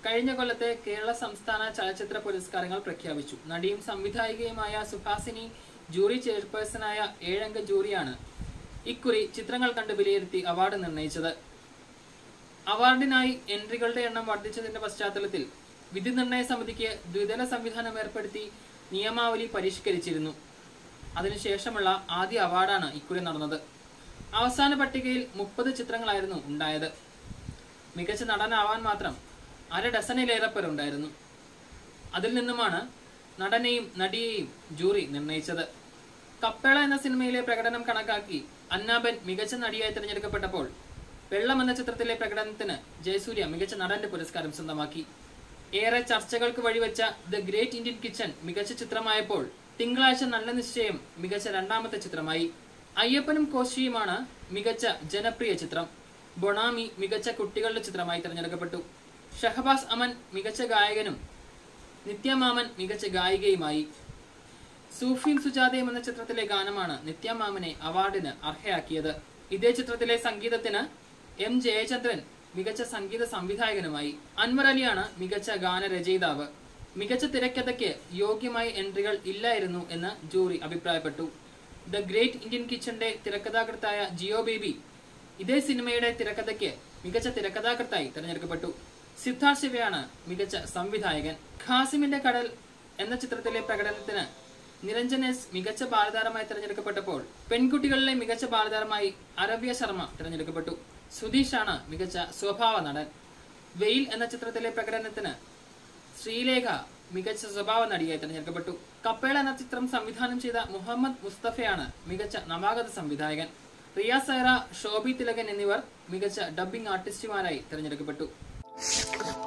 കഴിഞ്ഞ കൊല്ലത്തെ കേരള സംസ്ഥാന ചലച്ചിത്ര പുരസ്കാരങ്ങൾ പ്രഖ്യാപിച്ചു നടിയും സംവിധായികയുമായ സുഹാസിനി ജൂറി ചെയർപേഴ്സണായ ഏഴംഗ ജൂറിയാണ് ഇക്കുറി ചിത്രങ്ങൾ കണ്ട് വിലയിരുത്തി അവാർഡ് നിർണയിച്ചത് അവാർഡിനായി എൻട്രികളുടെ എണ്ണം വർദ്ധിച്ചതിന്റെ പശ്ചാത്തലത്തിൽ വിധി നിർണയ സമിതിക്ക് ദ്വിതല സംവിധാനം ഏർപ്പെടുത്തി നിയമാവലി പരിഷ്കരിച്ചിരുന്നു അതിനുശേഷമുള്ള ആദ്യ അവാർഡാണ് ഇക്കുറി നടന്നത് അവസാന പട്ടികയിൽ മുപ്പത് ചിത്രങ്ങളായിരുന്നു ഉണ്ടായത് മികച്ച നടനാവാൻ മാത്രം അര ഡസനിലേറെ പേരുണ്ടായിരുന്നു അതിൽ നിന്നുമാണ് നടനെയും നടിയെയും ജൂറി നിർണയിച്ചത് കപ്പേള എന്ന സിനിമയിലെ പ്രകടനം കണക്കാക്കി അന്നാബൻ മികച്ച നടിയായി തിരഞ്ഞെടുക്കപ്പെട്ടപ്പോൾ വെള്ളം എന്ന ചിത്രത്തിലെ പ്രകടനത്തിന് ജയസൂര്യ മികച്ച നടന്റെ പുരസ്കാരം സ്വന്തമാക്കി ഏറെ ചർച്ചകൾക്ക് വഴിവെച്ച ദ ഗ്രേറ്റ് ഇന്ത്യൻ കിച്ചൺ മികച്ച ചിത്രമായപ്പോൾ തിങ്കളാഴ്ച നല്ല നിശ്ചയം മികച്ച രണ്ടാമത്തെ ചിത്രമായി അയ്യപ്പനും കോശിയുമാണ് മികച്ച ജനപ്രിയ ചിത്രം ബൊണാമി മികച്ച കുട്ടികളുടെ ചിത്രമായി തിരഞ്ഞെടുക്കപ്പെട്ടു ഷഹബാസ് അമൻ മികച്ച ഗായകനും നിത്യമാമൻ മികച്ച ഗായികയുമായി സൂഫിയും സുജാതയും എന്ന ചിത്രത്തിലെ ഗാനമാണ് നിത്യമാമനെ അവാർഡിന് അർഹയാക്കിയത് ഇതേ ചിത്രത്തിലെ സംഗീതത്തിന് എം ജയചന്ദ്രൻ മികച്ച സംഗീത സംവിധായകനുമായി അൻവർ അലിയാണ് മികച്ച ഗാനരചയിതാവ് മികച്ച തിരക്കഥയ്ക്ക് യോഗ്യമായ എൻട്രികൾ ഇല്ലായിരുന്നു എന്ന് ജൂറി അഭിപ്രായപ്പെട്ടു ദ ഗ്രേറ്റ് ഇന്ത്യൻ കിച്ചന്റെ തിരക്കഥാകൃത്തായ ജിയോ ബേബി ഇതേ സിനിമയുടെ തിരക്കഥയ്ക്ക് മികച്ച തിരക്കഥാകൃത്തായി തിരഞ്ഞെടുക്കപ്പെട്ടു സിദ്ധാർത്ഥ് ശിവയാണ് മികച്ച സംവിധായകൻ ഖാസിമിന്റെ കടൽ എന്ന ചിത്രത്തിലെ പ്രകടനത്തിന് നിരഞ്ജൻ എസ് മികച്ച ബാലതാരമായി തിരഞ്ഞെടുക്കപ്പെട്ടപ്പോൾ പെൺകുട്ടികളിലെ മികച്ച ബാലതാരമായി അരവ്യ ശർമ്മ തിരഞ്ഞെടുക്കപ്പെട്ടു സുധീഷാണ് മികച്ച സ്വഭാവ നടൻ വെയിൽ എന്ന ചിത്രത്തിലെ പ്രകടനത്തിന് ശ്രീലേഖ മികച്ച സ്വഭാവ നടിയായി തിരഞ്ഞെടുക്കപ്പെട്ടു കപ്പേള എന്ന ചിത്രം സംവിധാനം ചെയ്ത മുഹമ്മദ് മുസ്തഫയാണ് മികച്ച നവാഗത സംവിധായകൻ റിയ സൈറ ഷോബി തിലകൻ എന്നിവർ മികച്ച ഡബ്ബിംഗ് ആർട്ടിസ്റ്റുമാരായി തിരഞ്ഞെടുക്കപ്പെട്ടു